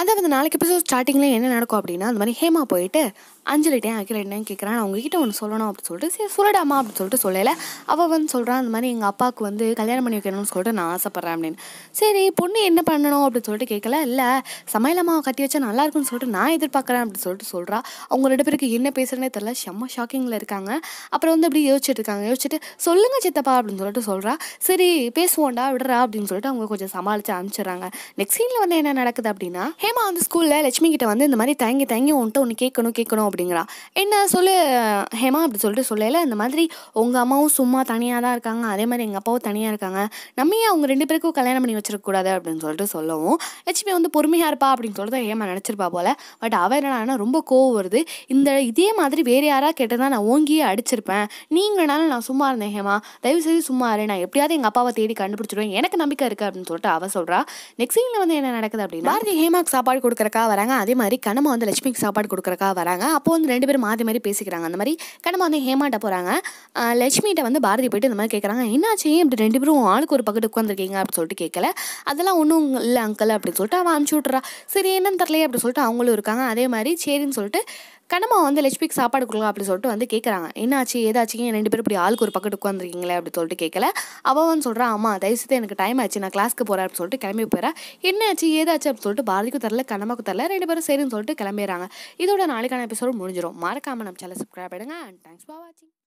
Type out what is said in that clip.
அதாவது நாளைக்கு எபிசோட் ஸ்டார்டிங்கில் என்ன நடக்கும் அப்படின்னா அந்த மாதிரி ஹேமா போயிட்டு அஞ்சலிட்டையும் அகிலிட்டையும் கேட்குறான் நான் உங்ககிட்ட ஒன்று சொல்லணும் அப்படின்னு சொல்லிட்டு சரி சொல்லடாமா அப்படின்னு சொல்லிட்டு சொல்லல அவள் வந்து சொல்கிறான் அந்த மாதிரி எங்கள் அப்பாவுக்கு வந்து கல்யாணம் பண்ணி வைக்கணும்னு சொல்லிட்டு நான் ஆசைப்பட்றேன் அப்படின்னு சரி பொண்ணு என்ன பண்ணணும் அப்படின்னு சொல்லிட்டு கேட்கல இல்லை சமையல் அம்மாவை கட்டி வச்சா நல்லா இருக்கும்னு சொல்லிட்டு நான் எதிர்பார்க்குறேன் அப்படின்னு சொல்லிட்டு சொல்கிறா அவங்க ரெண்டு பேருக்கு என்ன பேசுறேனே தெரில செம்ம ஷாக்கிங்கில் இருக்காங்க அப்புறம் வந்து அப்படி யோசிச்சுட்டு இருக்காங்க யோசிச்சுட்டு சொல்லுங்க சித்தப்பா அப்படின்னு சொல்லிட்டு சொல்கிறா சரி பேசுவோண்டா விடுறா அப்படின்னு சொல்லிட்டு அவங்க கொஞ்சம் சமாளித்து அனுப்பிச்சிடுறாங்க நெக்ஸ்ட் சீனில் வந்து என்ன நடக்குது அப்படின்னா ஹேமா வந்து ஸ்கூலில் லட்சுமி கிட்ட வந்து இந்த மாதிரி தயங்கி தயங்கி உன்ட்டு ஒன்று கேட்கணும் கேட்கணும் அப்படிங்கிறா என்ன சொல்லு ஹேமா அப்படி சொல்லிட்டு சொல்லல இந்த மாதிரி உங்கள் அம்மாவும் சும்மா தனியாக தான் இருக்காங்க அதே மாதிரி எங்கள் அப்பாவும் தனியாக இருக்காங்க நம்ம ஏன் அவங்க ரெண்டு பேருக்கும் கல்யாணம் பண்ணி வச்சிருக்கக்கூடாது அப்படின்னு சொல்லிட்டு சொல்லவும் லட்சுமி வந்து பொறுமையாக இருப்பா அப்படின்னு சொல்லிட்டு ஹேமா நினச்சிருப்பா போல பட் அவ என்னன்னா ரொம்ப கோவம் வருது இந்த இதே மாதிரி வேறு யாராவது கேட்டதா நான் ஓங்கியே அடிச்சிருப்பேன் நீங்களால நான் சும்மா இருந்தேன் ஹேமா தயவு செய்து சும்மா இரு நான் எப்படியாவது எங்கள் அப்பாவை தேடி கண்டுபிடிச்சிடுவேன் எனக்கு நம்பிக்கை இருக்குது அப்படின்னு சொல்லிட்டு அவ சொல்கிறா நெக்ஸ்ட் சீனில் வந்து என்ன நடக்குது அப்படின்னா பாரதி ஹேமாக்கு சாப்பாடு கொடுக்குறக்கா வராங்க அதே மாதிரி கனமா வந்து லட்சுமிக்கு சாப்பாடு கொடுக்குறக்கா வராங்க அப்போ வந்து ரெண்டு பேரும் மாற்றி மாதிரி பேசிக்கிறாங்க அந்த மாதிரி கனமா வந்து ஹேமாட்ட போகிறாங்க லட்சுமிகிட்ட வந்து பாரதி போயிட்டு இந்த மாதிரி கேட்குறாங்க என்னாச்சு ஏன் இப்படி ரெண்டு பேரும் ஆளுக்கு ஒரு பக்கத்து உட்காந்துருக்கீங்க அப்படின்னு சொல்லிட்டு கேட்கல அதெல்லாம் ஒன்றும் இல்லை அங்கிள் அப்படின்னு சொல்லிட்டு அவன் அனுப்பிச்சி விட்றா சரி என்னன்னு தெரியலையே அப்படின்னு சொல்லிட்டு அவங்களும் இருக்காங்க அதே மாதிரி சரின்னு சொல்லிட்டு கனமா வந்து லட்சுமிக்கு சாப்பாடு கொடுக்கலாம் அப்படி சொல்லிட்டு வந்து கேட்குறாங்க என்னாச்சு ஏதாச்சும் ஏன் ரெண்டு பேரும் இப்படி ஆளுக்கு ஒரு பக்கத்து உட்காந்துருக்கீங்களே அப்படி சொல்லிட்டு கேட்கல அவன் வந்து சொல்கிறான் அம்மா தயவுசெய்து எனக்கு டைம் ஆச்சு நான் கிளாஸ்க்கு போகிறேன் அப்படின்னு சொல்லிட்டு கிளம்பி போயிடா என்னாச்சு ஏதாச்சு அப்படின்னு சொல்லிட்டு பாரதிக்கும் தரல கனமாக்கும் தரல ரெண்டு பேரும் சரின்னு சொல்லிட்டு கிளம்பிடுறாங்க இதோட நாளைக்கான எபிசோடு முடிஞ்சிடும் மறக்காம நம்ம சேனல் சப்ஸ்கிரைப் பண்ணுங்க அண்ட் தேங்க்ஸ் ஃபார் வாட்சிங்